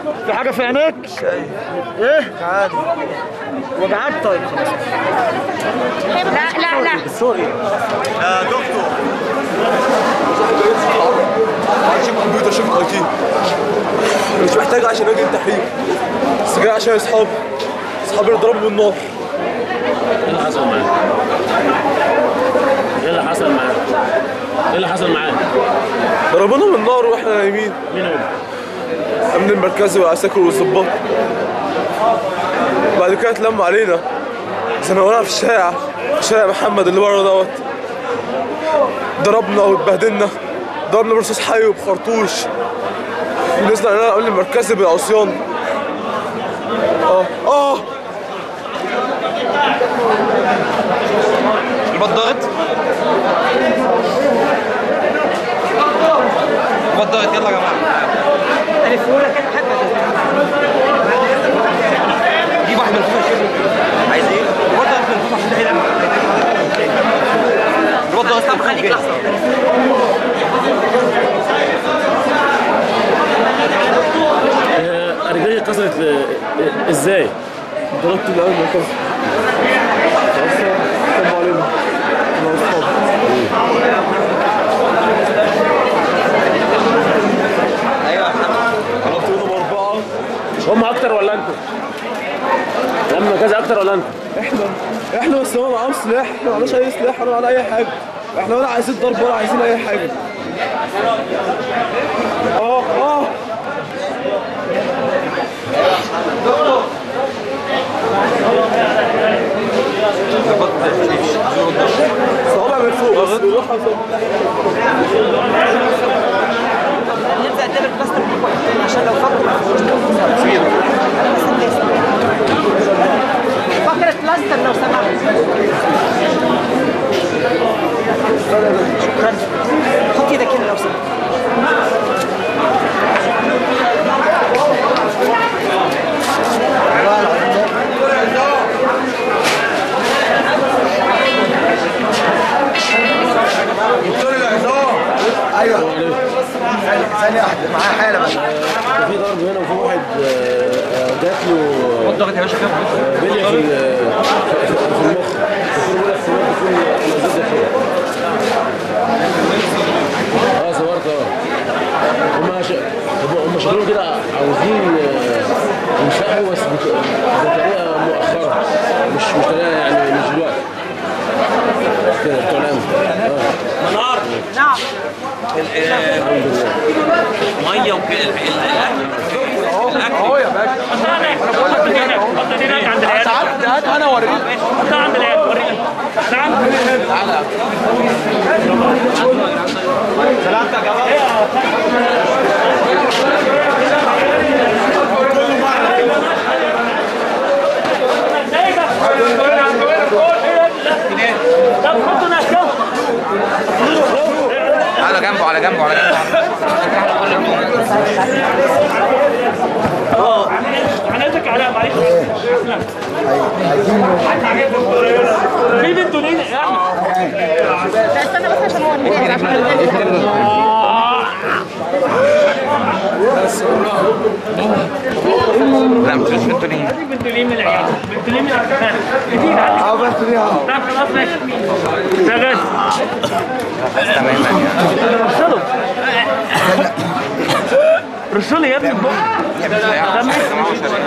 في حاجه في عينيك شايف ايه عادي وجعات طيب خلاص لا لا لا سوري يا دكتور عشان كمبيوتر عشان اي تي مش محتاج عشان اجي التحرير بس جاي عشان اصحابي اصحابي يضربوا بالنار ايه اللي حصل معاك؟ ايه اللي حصل معاك؟ ايه اللي حصل معاك؟ ضربونا بالنار واحنا نايمين مين هم؟ امن المركزي والعساكر والظباط بعد كده اتلموا علينا زنقونا في الشارع في شارع محمد اللي ورا دوت ضربنا واتبهدلنا ضربنا برصاص حي وبخرطوش نزلنا علينا امن المركزي بالعصيان اه اه البط ضاغط البط ضاغط يلا يا جماعه جيب واحد من الفوق عايز ايه؟ البط ضاغط من الفوق عشان تحيل البط ضاغط من الفوق جاهز آه، رجلي اتكسرت آه، ازاي؟ ضربت الامن المركزي خلاص اتلموا علينا انا واصحابي ضربت منهم اربعه هم اكتر ولا انتوا؟ هم كذا اكتر ولا انتوا؟ احنا احنا بس هو معاهم سلاح احنا ما معناش اي سلاح ولا معانا اي حاجه احنا ولا عايزين ضرب ولا عايزين اي حاجه اه اه صوابع من فوق بس بيروح على صوابع. نبدا اديلك بلاستر عشان لو فكر فكرة بلاستر لو سمحت شكرا حط ايدك هنا لو سمحت دكتور العظام ايوه ثانية واحدة معاه حالة بس في ضرب هنا وفي واحد آه، آه، جات له البط ضاغط يا باشا كده آه، بلية في ال- في المخ الدكتور بيقول لك صورت كل الأجهزة فيه اه صورت اه هم ش... هم- هم شغلهم كده عاوزين آه، ينشأوا بس بط- بطريقة مؤخرة مش مش طريقة يعني مش دلوقتي كده بتوع الأمن اه منار نعم الحمد لله ميه وكده الاكل اهو يا باشا ساعات هات انا اوريك على جنبه على جنبه على جنبه حضرتك على معلش في بنتوا ليه استنى بس عشان هو المدير عشان لا مش بنتوا ليه بنتوا ليه من العيال بنتوا ليه من العيال كتير اه بس ليها طب خلاص ماشي شغال تماما يعني رسله رسله يا ابني البق يا باشا يا عم، 28